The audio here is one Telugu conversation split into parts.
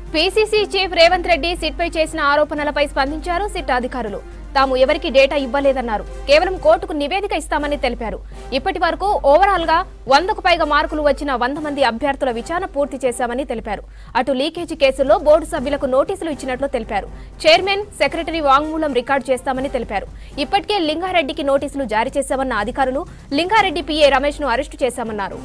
PCC chief Revanth Reddy SIT పై చేసిన ఆరోపణలపై స్పందించారు సిట్ అధికారులు తాము ఎవరికి డేటా ఇవ్వలేదన్నారు కేవలం కోర్టుకు నివేదిక ఇస్తామని తెలిపారు ఇప్పటి వరకు ఓవరాల్ గా వందకు పైగా మార్కులు వచ్చిన వంద మంది అభ్యర్థుల విచారణ పూర్తి చేశామని తెలిపారు అటు లీకేజీ కేసుల్లో బోర్డు సభ్యులకు నోటీసులు ఇచ్చినట్లు తెలిపారు చైర్మన్ సెక్రటరీ వాంగ్మూలం రికార్డు చేస్తామని తెలిపారు ఇప్పటికే లింగారెడ్డికి నోటీసులు జారీ చేశామన్న అధికారులు లింగారెడ్డి పీఏ రమేష్ ను అరెస్టు చేశామన్నారు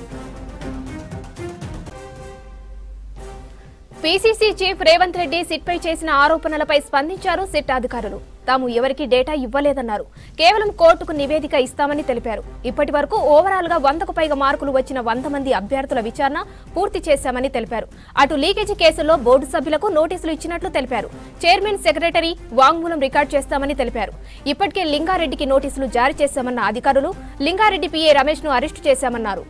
PCC chief Revanth Reddy SIT పై చేసిన ఆరోపణలపై స్పందించారు సిట్ అధికారులు తాము ఎవరికి డేటా ఇవ్వలేదన్నారు కేవలం కోర్టుకు నివేదిక ఇస్తామని తెలిపారు ఇప్పటి వరకు ఓవరాల్ గా వందకు పైగా మార్కులు వచ్చిన వంద మంది అభ్యర్థుల విచారణ పూర్తి చేశామని తెలిపారు అటు లీకేజీ కేసుల్లో బోర్డు సభ్యులకు నోటీసులు ఇచ్చినట్లు తెలిపారు చైర్మన్ సెక్రటరీ వాంగ్మూలం రికార్డు చేస్తామని తెలిపారు ఇప్పటికే లింగారెడ్డికి నోటీసులు జారీ చేశామన్న అధికారులు లింగారెడ్డి పీఏ రమేష్ ను అరెస్టు చేశామన్నారు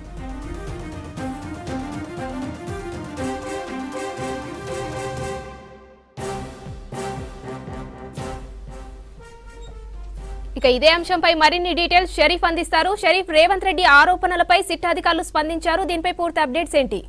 ఇక ఇదే అంశంపై మరిన్ని డీటెయిల్స్ షరీఫ్ అందిస్తారు షరీఫ్ రేవంత్ రెడ్డి ఆరోపణలపై సిట్ అధికారులు స్పందించారు దీనిపై పూర్తి అప్డేట్స్ ఏంటి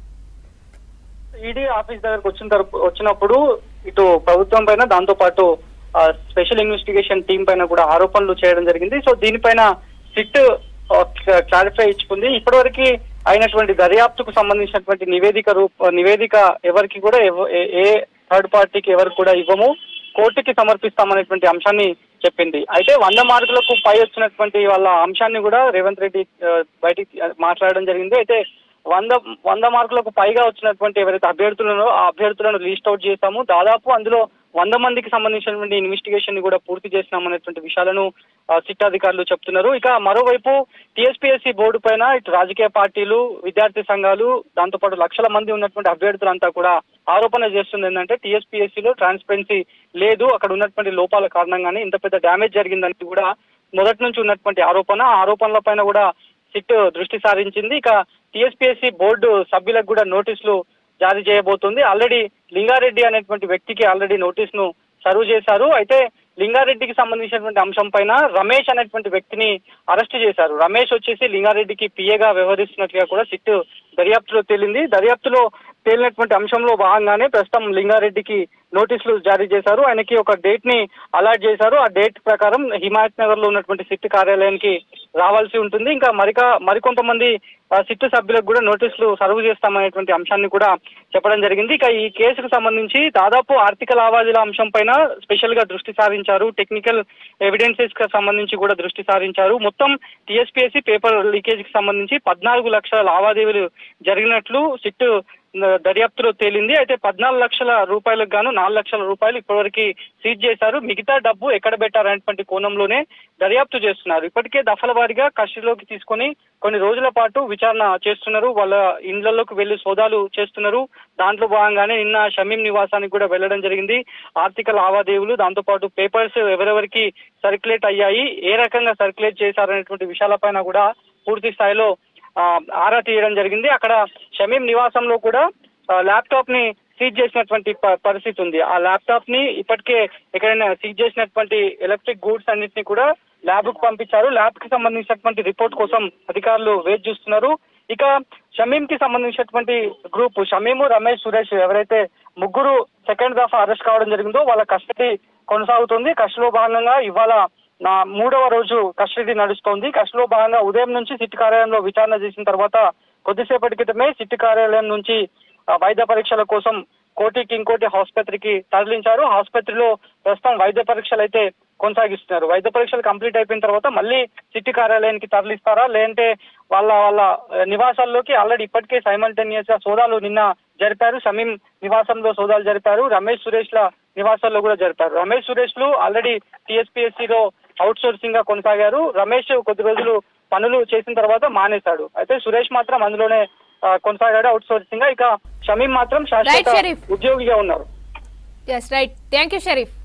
ఈడీ ఆఫీస్ దగ్గరకు వచ్చిన తరపు వచ్చినప్పుడు ఇటు ప్రభుత్వం పైన దాంతో పాటు ఆ, స్పెషల్ ఇన్వెస్టిగేషన్ టీం పైన కూడా ఆరోపణలు చేయడం జరిగింది సో దీనిపైన సిట్ ఆ, క్లా- క్లారిఫై ఇచ్చుకుంది ఇప్పటివరకు అయినటువంటి దర్యాప్తుకు సంబంధించినటువంటి నివేదిక రూప నివేదిక ఎవరికి కూడా ఎవ- ఏ- ఏ థర్డ్ పార్టీకి ఎవరికి కూడా ఇవ్వము కోర్టుకి సమర్పిస్తామనేటువంటి అంశాన్ని చెప్పింది అయితే వంద మార్కులకు పై వచ్చినటువంటి వాళ్ళ అంశాన్ని కూడా రేవంత్ రెడ్డి ఆ, బయటికి ఆ, మాట్లాడడం జరిగింది అయితే వంద వంద మార్కులకు పైగా వచ్చినటువంటి ఎవరైతే అభ్యర్థులను ఆ అభ్యర్థులను లిస్ట్ అవుట్ చేశాము దాదాపు అందులో వంద మందికి సంబంధించినటువంటి ఇన్వెస్టిగేషన్ ని కూడా పూర్తి చేసినామనేటువంటి విషయాలను ఆ, సిట్ అధికారులు చెప్తున్నారు ఇక మరోవైపు టీఎస్పీఎస్సీ బోర్డు పైన ఇటు రాజకీయ పార్టీలు విద్యార్థి సంఘాలు దాంతోపాటు లక్షల మంది ఉన్నటువంటి అభ్యర్థులంతా కూడా ఆరోపణ చేస్తుంది ఏంటంటే టీఎస్పీఎస్సీలో ట్రాన్స్పరెన్సీ లేదు అక్కడ ఉన్నటువంటి లోపాల కారణంగానే ఇంత పెద్ద డ్యామేజ్ జరిగిందని కూడా మొదటి నుంచి ఉన్నటువంటి ఆరోపణ ఆ ఆరోపణల పైన కూడా సిట్ దృష్టి సారించింది ఇక టీఎస్పీఎస్సీ బోర్డు సభ్యులకు కూడా నోటీసులు జారీ చేయబోతుంది ఆల్రెడీ లింగారెడ్డి అనేటువంటి వ్యక్తికి ఆల్రెడీ నోటీస్ ను సర్వ్ చేశారు అయితే లింగారెడ్డికి సంబంధించినటువంటి అంశం పైన రమేష్ అనేటువంటి వ్యక్తిని అరెస్ట్ చేశారు రమేష్ వచ్చేసి లింగారెడ్డికి పిఏగా వ్యవహరిస్తున్నట్టుగా కూడా సిట్ దర్యాప్తులో తేలింది దర్యాప్తులో తేలినటువంటి అంశంలో భాగంగానే ప్రస్తుతం లింగారెడ్డికి నోటీసులు జారీ చేశారు ఆయనకి ఒక డేట్ ని అలాట్ చేశారు ఆ డేట్ ప్రకారం హిమాయత్ నగర్ లో ఉన్నటువంటి సిట్ కార్యాలయానికి రావాల్సి ఉంటుంది ఇంకా మరిక మరికొంతమంది ఆ, సిట్ సభ్యులకు కూడా నోటీసులు సర్వ్ చేస్తామనేటువంటి అంశాన్ని కూడా చెప్పడం జరిగింది ఇక ఈ కేసుకు సంబంధించి దాదాపు ఆర్థిక లావాదేవీల అంశం పైన స్పెషల్ గా దృష్టి సారించారు టెక్నికల్ ఎవిడెన్సెస్ కి సంబంధించి కూడా దృష్టి సారించారు మొత్తం టీఎస్పీఎస్సీ పేపర్ లీకేజ్ కి సంబంధించి పద్నాలుగు లక్షల లావాదేవీలు జరిగినట్లు సిట్ దర్యాప్తులో తేలింది అయితే పద్నాలుగు లక్షల రూపాయలకు గాను నాలుగు లక్షల రూపాయలు ఇప్పటివరకు సీజ్ చేశారు మిగతా డబ్బు ఎక్కడ పెట్టారనేటువంటి కోణంలోనే దర్యాప్తు చేస్తున్నారు ఇప్పటికే దఫల వారీగా కస్టడీలోకి తీసుకొని కొన్ని రోజుల పాటు విచారణ చేస్తున్నారు వాళ్ళ ఇండ్లలోకి వెళ్లి సోదాలు చేస్తున్నారు దాంట్లో భాగంగానే నిన్న షమీం నివాసానికి కూడా వెళ్ళడం జరిగింది ఆర్థిక లావాదేవీలు దాంతో పాటు పేపర్స్ ఎవరెవరికి సర్క్యులేట్ అయ్యాయి ఏ రకంగా సర్క్యులేట్ చేశారనేటువంటి విషయాలపైన కూడా పూర్తి స్థాయిలో ఆ, ఆరా తీయడం జరిగింది అక్కడ షమీం నివాసంలో కూడా ఆ, ల్యాప్టాప్ ని సీజ్ చేసినటువంటి ప- పరిస్థితి ఉంది ఆ ల్యాప్టాప్ ని ఇప్పటికే ఎక్కడైనా సీజ్ చేసినటువంటి ఎలక్ట్రిక్ గూడ్స్ అన్నింటినీ కూడా ల్యాబ్ కు పంపించారు ల్యాబ్ కి సంబంధించినటువంటి రిపోర్ట్ కోసం అధికారులు వేచి చూస్తున్నారు ఇక షమీం కి సంబంధించినటువంటి గ్రూప్ షమీము రమేష్ సురేష్ ఎవరైతే ముగ్గురు సెకండ్ దఫా అరెస్ట్ కావడం జరిగిందో వాళ్ళ కస్టడీ కొనసాగుతుంది కస్టడీలో భాగంగా ఇవాళ నా మూడవ రోజు కస్టడీ నడుస్తోంది కస్టడీలో భాగంగా ఉదయం నుంచి సిట్ కార్యాలయంలో విచారణ చేసిన తర్వాత కొద్దిసేపటి క్రితమే సిట్ కార్యాలయం నుంచి ఆ, వైద్య పరీక్షల కోసం కోటికి ఇంకోటి ఆసుపత్రికి తరలించారు ఆసుపత్రిలో ప్రస్తుతం వైద్య పరీక్షలు అయితే కొనసాగిస్తున్నారు వైద్య పరీక్షలు కంప్లీట్ అయిపోయిన తర్వాత మళ్ళీ సిట్టి కార్యాలయానికి తరలిస్తారా లేదంటే వాళ్ళ వాళ్ళ ఆ, నివాసాల్లోకి ఆల్రెడీ ఇప్పటికే సైమల్టేనియస్ గా సోదాలు నిన్న జరిపారు సమీం నివాసంలో సోదాలు జరిపారు రమేష్ సురేష్ ల నివాసాల్లో కూడా జరిపారు రమేష్ సురేష్ లు ఆల్రెడీ టీఎస్పీఎస్సీ లో అవుట్ సోర్సింగ్ గా కొనసాగారు రమేష్ కొద్ది రోజులు పనులు చేసిన తర్వాత మానేశాడు అయితే సురేష్ మాత్రం అందులోనే ఆ, కొనసాగాడు అవుట్ సోర్సింగ్ గా ఇక షమీం మాత్రం శాశ్వత షరీఫ్. ఉద్యోగిగా ఉన్నారు yes right thank you Sharif